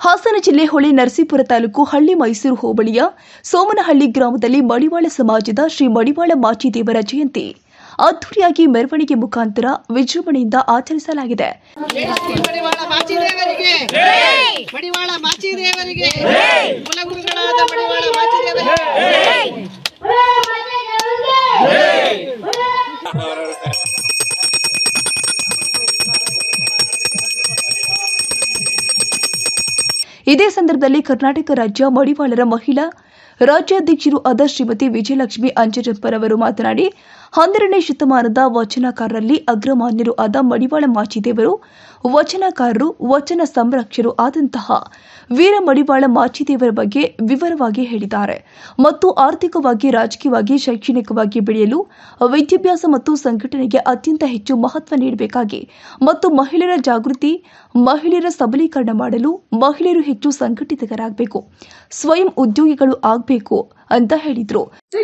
ಹಾಸನ ಜಿಲ್ಲೆ ಹೊಳೆ ನರಸೀಪುರ ತಾಲೂಕು ಹಳ್ಳಿ ಮೈಸೂರು ಹೋಬಳಿಯ ಸೋಮನಹಳ್ಳಿ ಗ್ರಾಮದಲ್ಲಿ ಮಡಿವಾಳ ಸಮಾಜದ ಶ್ರೀ ಮಡಿವಾಳ ಮಾಚಿದೇವರ ಜಯಂತಿ ಅದ್ದೂರಿಯಾಗಿ ಮೆರವಣಿಗೆ ಮುಖಾಂತರ ವಿಜೃಂಭಣೆಯಿಂದ ಆಚರಿಸಲಾಗಿದೆ ಮಡಿವಾಳ ಮಾಚಿದೇವರಿಗೆ ಮಡಿವಾಳ ಮಾಚಿದೇವರಿಗೆ ಕುಲಗುರುಗಳಾದ ಮಡಿವಾಳ ಮಾಚಿದೇವರಿಗೆ ಇದೇ ಸಂದರ್ಭದಲ್ಲಿ ಕರ್ನಾಟಕ ರಾಜ್ಯ ಮಡಿವಾಳರ ಮಹಿಳಾ ರಾಜ್ಯಾಧ್ಯಕ್ಷರು ಆದ ಶ್ರೀಮತಿ ವಿಜಯಲಕ್ಷ್ಮಿ ಅಂಜನಪ್ಪರವರು ಮಾತನಾಡಿ ಹನ್ನೆರಡನೇ ಶತಮಾನದ ವಚನಕಾರರಲ್ಲಿ ಅಗ್ರಮಾನ್ಯರು ಆದ ಮಡಿವಾಳ ಮಾಚಿದೇವರು ವಚನಕಾರರು ವಚನ ಸಂರಕ್ಷರು ಆದಂತಹ ವೀರ ಮಡಿವಾಳ ಮಾಚಿದೇವರ ಬಗ್ಗೆ ವಿವರವಾಗಿ ಹೇಳಿದ್ದಾರೆ ಮತ್ತು ಆರ್ಥಿಕವಾಗಿ ರಾಜಕೀಯವಾಗಿ ಶೈಕ್ಷಣಿಕವಾಗಿ ಬೆಳೆಯಲು ವಿದ್ಯಾಭ್ಯಾಸ ಮತ್ತು ಸಂಘಟನೆಗೆ ಅತ್ಯಂತ ಹೆಚ್ಚು ಮಹತ್ವ ನೀಡಬೇಕಾಗಿ ಮತ್ತು ಮಹಿಳೆಯರ ಜಾಗೃತಿ ಮಹಿಳೆಯರ ಸಬಲೀಕರಣ ಮಾಡಲು ಮಹಿಳೆಯರು ಹೆಚ್ಚು ಸಂಘಟಿತರಾಗಬೇಕು ಸ್ವಯಂ ಉದ್ಯೋಗಿಗಳು ಆಗಬೇಕು ಅಂತ ಹೇಳಿದ್ರು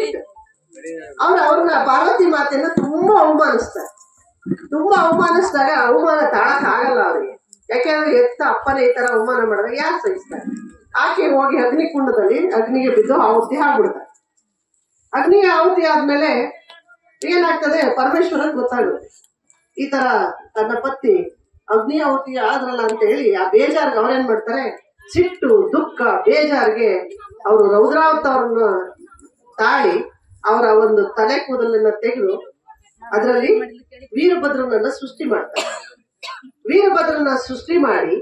ಅವ್ರ ಅವ್ರನ್ನ ಪಾರ್ವತಿ ಮಾತೆಯನ್ನ ತುಂಬಾ ಅವಮಾನಿಸ್ತಾರೆ ತುಂಬಾ ಅವಮಾನಿಸಿದಾಗ ಅವಮಾನ ತಾಳಕ್ ಆಗಲ್ಲ ಅವ್ರಿಗೆ ಯಾಕೆಂದ್ರೆ ಎತ್ತ ಅಪ್ಪನೇ ಈ ತರ ಅವಮಾನ ಮಾಡಿದ್ರೆ ಯಾರು ಸಹಿಸ್ತಾರೆ ಆಕೆ ಹೋಗಿ ಅಗ್ನಿ ಕುಂಡದಲ್ಲಿ ಅಗ್ನಿಗೆ ಬಿದ್ದು ಆಹುತಿ ಆಗ್ಬಿಡ್ತಾರೆ ಅಗ್ನಿಗೆ ಆಹುತಿ ಆದ್ಮೇಲೆ ಏನಾಗ್ತದೆ ಪರಮೇಶ್ವರನ್ ಗೊತ್ತಾಗುತ್ತೆ ಈ ತರ ತನ್ನ ಪತ್ನಿ ಅಗ್ನಿ ಆಹುತಿ ಆದ್ರಲ್ಲ ಅಂತ ಹೇಳಿ ಆ ಬೇಜಾರ್ಗೆ ಅವ್ರೇನ್ ಮಾಡ್ತಾರೆ ಸಿಟ್ಟು ದುಃಖ ಬೇಜಾರ್ಗೆ ಅವರು ರೌದ್ರಾವತ್ ಅವ್ರನ್ನ ತಾಳಿ ಅವರ ಒಂದು ತಲೆ ಕೂದಲನ್ನ ತೆಗೆದು ಅದರಲ್ಲಿ ವೀರಭದ್ರನನ್ನ ಸೃಷ್ಟಿ ಮಾಡ್ತಾರೆ ವೀರಭದ್ರನ ಸೃಷ್ಟಿ ಮಾಡಿ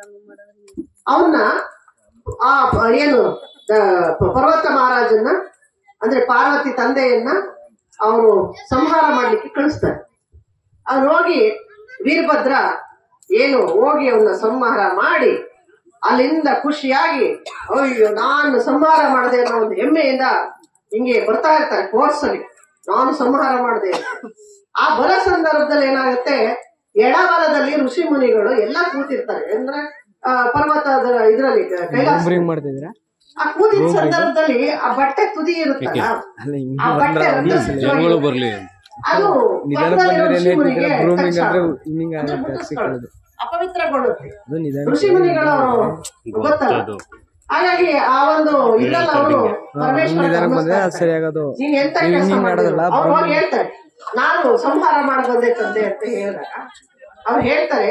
ಅವನ್ನ ಆ ಪ- ಏನು ದ- ಪ- ಪರ್ವತ ಮಹಾರಾಜನ್ನ ಅಂದ್ರೆ ಪಾರ್ವತಿ ತಂದೆಯನ್ನ ಅವರು ಸಂಹಾರ ಮಾಡ್ಲಿಕ್ಕೆ ಕಳಿಸ್ತಾರೆ ಅವ್ರು ಹೋಗಿ ವೀರಭದ್ರ ಏನು ಹೋಗಿ ಅವನ್ನ ಸಂಹಾರ ಮಾಡಿ ಅಲ್ಲಿಂದ ಖುಷಿಯಾಗಿ ಅಯ್ಯೋ ನಾನು ಸಂಹಾರ ಮಾಡಿದೆ ಅನ್ನೋ ಒಂದು ಹೆಮ್ಮೆಯಿಂದ ಹಿಂಗೆ ಬರ್ತಾ ಇರ್ತಾರೆ ಕೋರ್ಸ್ ಅಲ್ಲಿ ನಾನು ಸಂಹಾರ ಮಾಡಿದೆ ಅಂತ. ಆ ಬರ ಸಂದರ್ಭದಲ್ಲಿ ಏನಾಗುತ್ತೆ ಎಡಬಲದಲ್ಲಿ ಋಷಿ ಮುನಿಗಳು ಎಲ್ಲ ಕೂತಿರ್ತಾರೆ ಅಂದ್ರೆ ಆ, ಪರ್ವತದ ಇದ್ರಲ್ಲಿ ಕೈಲಾಸ ಬ್ರಿಂಗ್ ಮಾಡ್ತಿದ್ದೀರಾ ಆ ಕೂತಿದ ಸಂದರ್ಭದಲ್ಲಿ ಆ ಬಟ್ಟೆ ತುದಿ ಇರುತ್ತಲ್ಲ ಅಲ್ಲ ಹಿಂಗ್ ಆ ಬಟ್ಟೆ ಜನಗಳು ಬರ್ಲಿ ಅದು ನಿಧಾನ ಪಕ್ಕದಲ್ಲಿರೋ ಬಂದ್ರೆ ಋಷಿ ಮುನಿಗೆ ಬ್ರೂಮಿಂಗ್ touch ಅಂದ್ರೆ ಆಗುತ್ತೆ. ಹಿಂಗ್ ಅಂದ್ರೆ ಆಗುತ್ತೆ ಮುಟ್ಟಿಸ್ಕೊಳ್ಳೋದು. ಅಪವಿತ್ರಗೊಳ್ಳುತ್ತೆ ಅದು ನಿಧಾನ ಋಷಿ ಮುನಿಗಳು ಗೊತ್ತಲ್ಲ ಹಾಗಾಗಿ ಆ ಒಂದು ಇದ್ರಲ್ಲಿ ಅವರು ಪರಮೇಶ್ವರ ನಿಧಾನ ಬಂದ್ರೆ ಅದು ಅನ್ನಿಸ್ತಾ ಸರಿ ಇರ್ತಾರೆ. ಆಗೋದು ನೀನ್ ಎಂತ ನೀವು ಕೆಲಸ ಹಿಂಗ್ ಮಾಡಿದ್ರು ಮಾಡೋದಲ್ಲ ಅವ್ರು ಹೋಗಿ ಹೇಳ್ತಾರೆ ನಾನು ಸಂಹಾರ ಮಾಡಿ ಬಂದೆ ತಂದೆ ಅಂತ ಹೇಳಿದಾಗ ಅವ್ರು ಹೇಳ್ತಾರೆ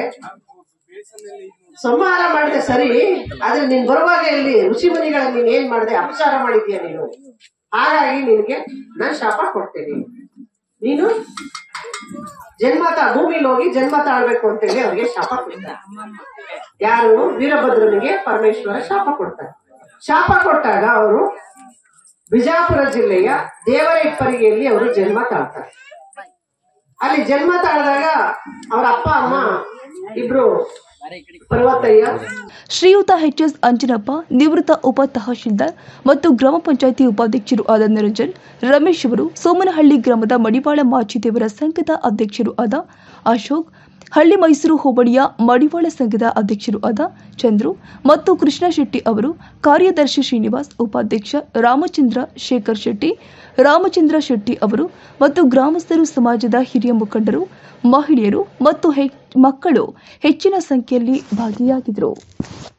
ಸಂಹಾರ ಮಾಡಿದೆ ಸರಿ ಆದ್ರೆ ನೀನ್ ಬರುವಾಗ ಇಲ್ಲಿ ಋಷಿ ಮುನಿಗಳ ನೀನ್ ಏನ್ ಮಾಡಿದೆ ಅಪಚಾರ ಮಾಡಿದ್ಯಾ ನೀನು ಹಾಗಾಗಿ ನಿನ್ಗೆ ನಾನ್ ಶಾಪ ಕೊಡ್ತೇನೆ ನೀನು ಜನ್ಮ ತಾ ಭೂಮಿಲಿ ಹೋಗಿ ಜನ್ಮ ತಾಳ್ಬೇಕು ಅಂತೇಳಿ ಅವ್ರಿಗೆ ಶಾಪ ಕೊಡ್ತಾರೆ ಯಾರು ವೀರಭದ್ರನಿಗೆ ಪರಮೇಶ್ವರ ಶಾಪ ಕೊಡ್ತಾರೆ ಶಾಪ ಕೊಟ್ಟಾಗ ಅವರು ಬಿಜಾಪುರ ಜಿಲ್ಲೆಯ ದೇವರೇಪ್ಪರಿಗೆಯಲ್ಲಿ ಅವರು ಜನ್ಮ ತಾಳ್ತಾರೆ ಅಲ್ಲಿ ಜನ್ಮ ತಾಳಿದಾಗ ಅವ್ರ ಅಪ್ಪ ಅಮ್ಮ ಇಬ್ರು ಪರ್ವತಯ್ಯ ಶ್ರೀಯುತ ಎಚ್ಎಸ್ ಅಂಜನಪ್ಪ ನಿವೃತ್ತ ಉಪ ತಹಶೀಲ್ದಾರ್ ಮತ್ತು ಗ್ರಾಮ ಪಂಚಾಯಿತಿ ಉಪಾಧ್ಯಕ್ಷರು ಆದ ನಿರಂಜನ್ ರಮೇಶ್ ಅವರು ಸೋಮನಹಳ್ಳಿ ಗ್ರಾಮದ ಮಡಿವಾಳ ಮಾಚಿದೇವರ ಸಂಘದ ಅಧ್ಯಕ್ಷರು ಆದ ಅಶೋಕ್ ಹಳ್ಳಿ ಮೈಸೂರು ಹೋಬಳಿಯ ಮಡಿವಾಳ ಸಂಘದ ಅಧ್ಯಕ್ಷರು ಆದ ಚಂದ್ರು ಮತ್ತು ಕೃಷ್ಣ ಶೆಟ್ಟಿ ಅವರು ಕಾರ್ಯದರ್ಶಿ ಶ್ರೀನಿವಾಸ್ ಉಪಾಧ್ಯಕ್ಷ ರಾಮಚಂದ್ರ ಶೇಖರ್ ಶೆಟ್ಟಿ ರಾಮಚಂದ್ರ ಶೆಟ್ಟಿ ಅವರು ಮತ್ತು ಗ್ರಾಮಸ್ಥರು ಸಮಾಜದ ಹಿರಿಯ ಮುಖಂಡರು ಮಹಿಳೆಯರು ಮತ್ತು ಹೆ- ಮಕ್ಕಳು ಹೆಚ್ಚಿನ ಸಂಖ್ಯೆಯಲ್ಲಿ ಭಾಗಿಯಾಗಿದ್ದರು